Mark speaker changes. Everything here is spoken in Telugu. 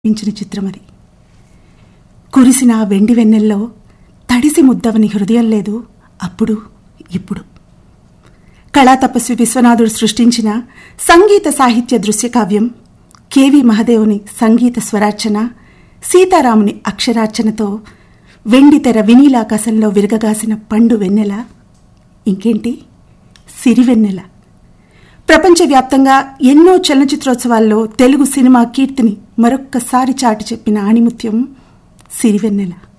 Speaker 1: పెంచిన చిత్రం అది కురిసిన ఆ వెండి వెన్నెల్లో తడిసి ముద్దవని హృదయం లేదు అప్పుడు ఇప్పుడు కళా తపస్వి విశ్వనాథుడు సృష్టించిన సంగీత సాహిత్య దృశ్య కావ్యం కేవి మహదేవుని సంగీత స్వరార్చన సీతారాముని అక్షరార్చనతో వెండితెర వినీలాకాశంలో విరగగాసిన పండు వెన్నెల ఇంకేంటి సిరివెన్నెల ప్రపంచవ్యాప్తంగా ఎన్నో చలనచిత్రోత్సవాల్లో తెలుగు సినిమా కీర్తిని మరొక్కసారి చాటి చెప్పిన ఆణిముత్యం సిరివెన్నెల